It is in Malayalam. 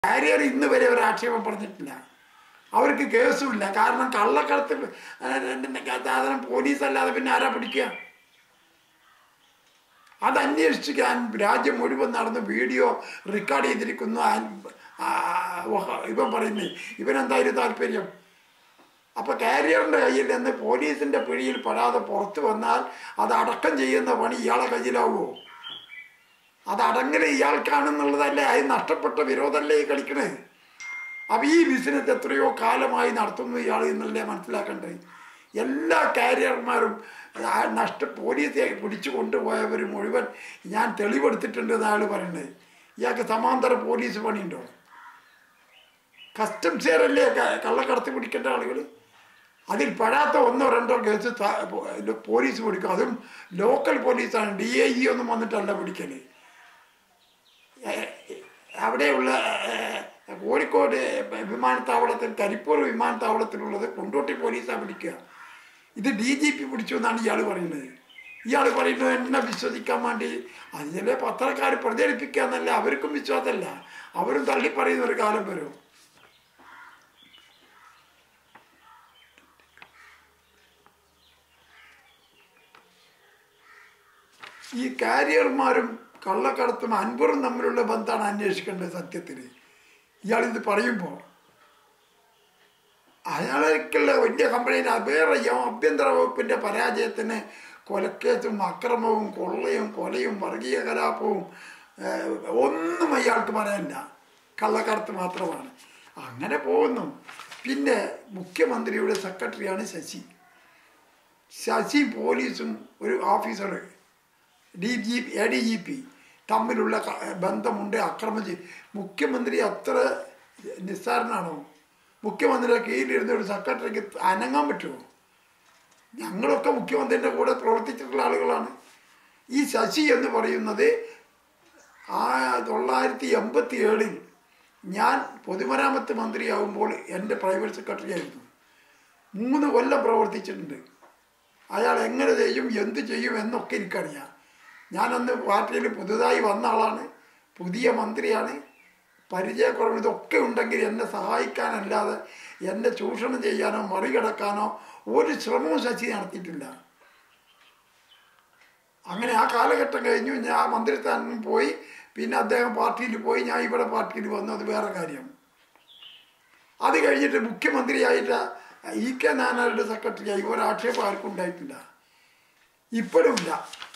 കാരിയർ ഇന്ന് വരെ ഒരു ആക്ഷേപം പറഞ്ഞിട്ടില്ല അവർക്ക് കേസുമില്ല കാരണം കള്ളക്കടത്ത് സാധനം പോലീസ് അല്ലാതെ പിന്നെ ആരാ പിടിക്കുക അത് അന്വേഷിക്കാൻ രാജ്യം മുഴുവൻ നടന്ന് വീഡിയോ റെക്കോർഡ് ചെയ്തിരിക്കുന്നു ആ- ആ- ഓഹ- ഇവൻ പറയുന്നത് ഇവനെന്തായാലും താല്പര്യം അപ്പൊ കാരിയറിന്റെ കയ്യിൽ നിന്ന് പോലീസിന്റെ പിടിയിൽ പെടാതെ പുറത്തു വന്നാൽ അത് അടക്കം ചെയ്യുന്ന പണി ഇയാളെ കയ്യിലാവുമോ അത് അടങ്ങൽ ഇയാൾക്കാണെന്നുള്ളതല്ലേ അത് നഷ്ടപ്പെട്ട വിരോധമല്ലേ ഈ കളിക്കണേ അപ്പൊ ഈ ബിസിനസ് എത്രയോ കാലമായി നടത്തുന്നു ഇയാൾ എന്നല്ലേ മനസ്സിലാക്കണ്ടേ എല്ലാ കാരിയർമാരും ആ നഷ്ട പോലീസെ പിടിച്ചു കൊണ്ടുപോയവർ മുഴുവൻ ഞാൻ തെളിവെടുത്തിട്ടുണ്ട് എന്ന് അയാൾ പറയുന്നത് ഇയാൾക്ക് സമാന്തര പോലീസ് പണിയുണ്ടോ കസ്റ്റംസുകാരല്ലേ ക- കള്ളക്കടത്തി പിടിക്കേണ്ട ആളുകൾ അതിൽ പെടാത്ത ഒന്നോ രണ്ടോ കേസ് ത- പോ- പോലീസ് പിടിക്കും അതും ലോക്കൽ പോലീസാണ് ഡി ഐ ഇ ഒന്നും വന്നിട്ടല്ല പിടിക്കല് ഏ- അവിടെയുള്ള ഏ, കോഴിക്കോട് വിമാനത്താവളത്തിൽ കരിപ്പൂർ വിമാനത്താവളത്തിലുള്ളത് കൊണ്ടോട്ടി പോലീസാണ് പിടിക്കുക ഇത് ഡി ജി പി പിടിച്ചു എന്നാണ് ഇയാൾ പറയുന്നത് ഇയാൾ പറയുന്നത് എന്നെ വിശ്വസിക്കാൻ വേണ്ടി അതിലെ പത്രക്കാർ പ്രചരിപ്പിക്കുക എന്നല്ല അവർക്കും വിശ്വാസമല്ല അവരും തള്ളി പറയുന്ന ഒരു കാലം വരും ഈ കാരിയർമാരും കള്ളക്കടത്തും അൻപറും തമ്മിലുള്ള ബന്ധമാണ് അന്വേഷിക്കേണ്ടത് സത്യത്തിൽ ഇയാളിത് പറയുമ്പോൾ അയാൾക്കുള്ള വലിയ കംപ്ലൈൻറ്റ് വേറെ ഈ ആഭ്യന്തര വകുപ്പിൻ്റെ പരാജയത്തിന് കൊലക്കേസും അക്രമവും കൊള്ളയും കൊലയും വർഗീയ കലാപവും ഏഹ്, ഒന്നും അയാൾക്ക് പറയാനില്ല കള്ളക്കടത്ത് മാത്രമാണ് അങ്ങനെ പോകുന്നു പിന്നെ മുഖ്യമന്ത്രിയുടെ സെക്രട്ടറിയാണ് ശശി ശശി പോലീസും ഒരു officer D G A D G P തമ്മിലുള്ള ക- ബന്ധമുണ്ട് അക്രമം ചെയ്ത് മുഖ്യമന്ത്രി അത്ര നിസ്സാരനാണോ മുഖ്യമന്ത്രിയുടെ കീഴിലിരുന്ന ഒരു സെക്രട്ടറിക്ക് അനങ്ങാൻ പറ്റുമോ ഞങ്ങളൊക്കെ മുഖ്യമന്ത്രിൻ്റെ കൂടെ പ്രവർത്തിച്ചിട്ടുള്ള ആളുകളാണ് ഈ ശശി എന്ന് പറയുന്നത് ആ തൊള്ളായിരത്തി എൺപത്തി ഏഴിൽ ഞാൻ പൊതുമരാമത്ത് മന്ത്രിയാകുമ്പോൾ എൻ്റെ പ്രൈവറ്റ് സെക്രട്ടറി ആയിരുന്നു മൂന്ന് കൊല്ലം പ്രവർത്തിച്ചിട്ടുണ്ട് അയാൾ എങ്ങനെ ചെയ്യും എന്ത് ചെയ്യും എന്നൊക്കെ എനിക്കറിയാം ഞാനന്ന് പാർട്ടിയിൽ പുതുതായി വന്ന ആളാണ് പുതിയ മന്ത്രിയാണ് പരിചയക്കുറവ് ഇതൊക്കെ ഉണ്ടെങ്കിൽ എന്നെ സഹായിക്കാനല്ലാതെ എന്നെ ചൂഷണം ചെയ്യാനോ മറികടക്കാനോ ഒരു ശ്രമവും ശശി നടത്തിയിട്ടില്ല അങ്ങനെ ആ കാലഘട്ടം കഴിഞ്ഞു ഞാൻ ആ മന്ത്രിസ്ഥാനം പോയി പിന്നെ അദ്ദേഹം പാർട്ടിയിൽ പോയി ഞാൻ ഇവിടെ പാർട്ടിയിൽ വന്നു അത് വേറെ കാര്യം അത് കഴിഞ്ഞിട്ട് മുഖ്യമന്ത്രിയായിട്ട് ഇ കെ നായനാരുടെ സെക്രട്ടറിയായി ഒരാക്ഷേപം ആർക്കും ഉണ്ടായിട്ടില്ല ഇപ്പോഴും ഇല്ല